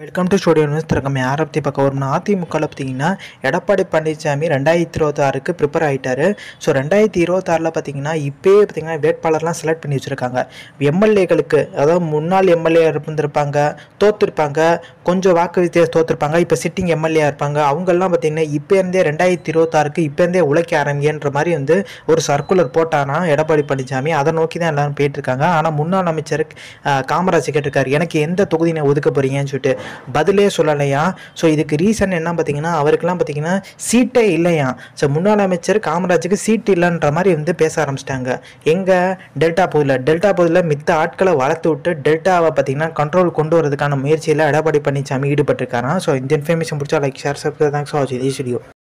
welcome to studio news திறக்கம் யாரை பற்றி பார்க்க வரும்னா அதிமுகவில் பார்த்தீங்கன்னா எடப்பாடி பழனிசாமி ரெண்டாயிரத்தி இருபத்தாறுக்கு ப்ரிப்பேர் ஆகிட்டாரு ஸோ ரெண்டாயிரத்தி இருபத்தாறில் பார்த்தீங்கன்னா இப்போயே பார்த்தீங்கன்னா வேட்பாளர்லாம் செலக்ட் பண்ணி வச்சுருக்காங்க எம்எல்ஏகளுக்கு அதாவது முன்னாள் எம்எல்ஏ இருந்திருப்பாங்க தோற்றுருப்பாங்க கொஞ்சம் வாக்கு வித்தியாசம் தோற்றுருப்பாங்க இப்போ சிட்டிங் எம்எல்ஏ இருப்பாங்க அவங்கெல்லாம் பார்த்தீங்கன்னா இப்போ இருந்தே ரெண்டாயிரத்தி இருபத்தாறுக்கு இப்போ இருந்தே உழைக்க ஆரம்பின்ற மாதிரி வந்து ஒரு சர்க்குலர் போட்டானா எடப்பாடி பழனிசாமி அதை நோக்கி தான் எல்லாரும் போயிட்டுருக்காங்க ஆனால் முன்னாள் அமைச்சர் அஹ், காமராஜ் கேட்டிருக்காரு எனக்கு எந்த தொகுதியை ஒதுக்க போறீங்கன்னு சொல்லிட்டு பதிலே சொல்லலையா ஸோ இதுக்கு ரீசன் என்ன பார்த்தீங்கன்னா அவருக்கெல்லாம் பார்த்தீங்கன்னா சீட்டே இல்லையா ஸோ முன்னாள் அமைச்சர் காமராஜுக்கு சீட் இல்லைன்ற மாதிரி வந்து பேச ஆரம்பிச்சிட்டாங்க எங்கே டெல்டா பகுதியில் டெல்டா பகுதியில் மித்த ஆட்களை வளர்த்து விட்டு டெல்டாவை பார்த்தீங்கன்னா கண்ட்ரோல் கொண்டு வரதுக்கான முயற்சியில் எடப்பாடி பழனிசாமி ஈடுபட்டிருக்காராம் ஸோ இந்த இன்ஃபர்மேஷன் பிடிச்சா like share subscribe thanks for வாட்சிங் வீடியோ